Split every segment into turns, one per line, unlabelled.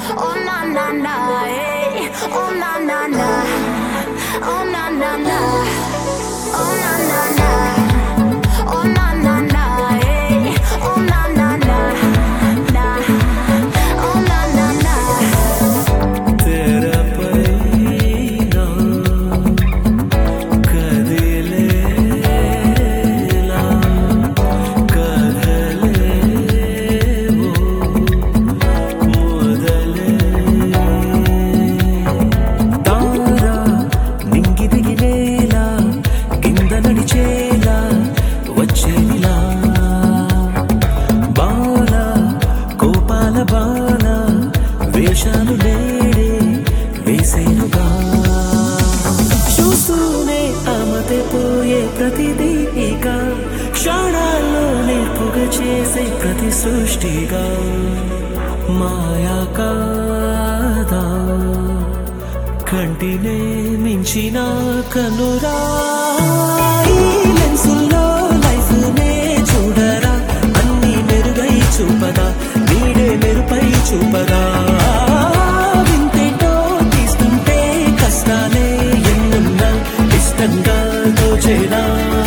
Oh na na na, hey. Oh na na na. Oh na na na. Oh na na na. Oh na na na, hey. Oh na na na. Na. Oh na na na.
తెరపైన కదిలేలా కదలేవో మొదలే తారా నింగి దిగినేలా కింద నడిచేలా వచ్చేలా బాల కోపాల బాల వేషాలు నేడే వేసేనుగా చూస్తూనే ఆమతే పోయే ప్రతిదీ ఇక క్షణాల్లో నేర్పుగ చేసే ప్రతి సృష్టిగా మాయా కాదా కంటినే మించిన కనురా ఈ లెన్సుల్లో లైఫ్ నే చూడరా అన్ని మెరుగై చూపదా నీడే మెరుపై చూపదా వింతేటో తీస్తుంటే కష్టాలే ఎన్నున్నా ఇష్టంగా దోచేనా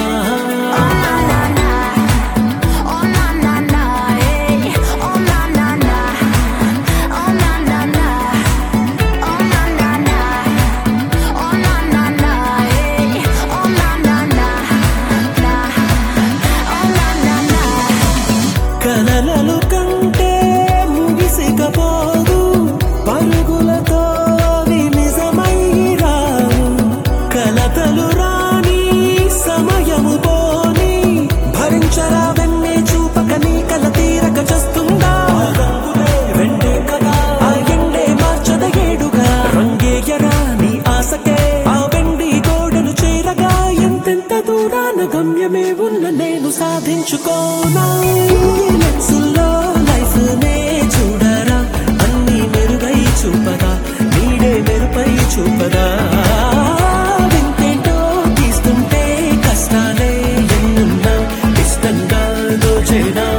Oh na na na, hey. Oh na na na. Oh na na na. Oh na na na. Oh na na na, hey. Oh na na na. Na. Oh na na na.
కలలలు కంటే ముగిసికపోదు పరుగులతో అవి నిజమై రావు కలతలు రాని సమయము పోని భరించరా వెన్నే చూపక నీ కల తీరక చస్తుందా వెండే కదా ఆ ఎండే మార్చద ఏడుగా రంగేయరా నీ ఆశకే ఆ వెండి గోడను చేరగా ఎంతెంత దూరాన గమ్యమే ఉన్న నేను సాధించుకోనా లెన్సుల్లో లైఫ్ నే చూడరా అన్ని మెరుగై చూపదా నీడే మెరుపై చూపదా వింతేంటో తీస్తుంటే కష్టాలే ఎన్నున్నా ఇష్టంగా దోచేనా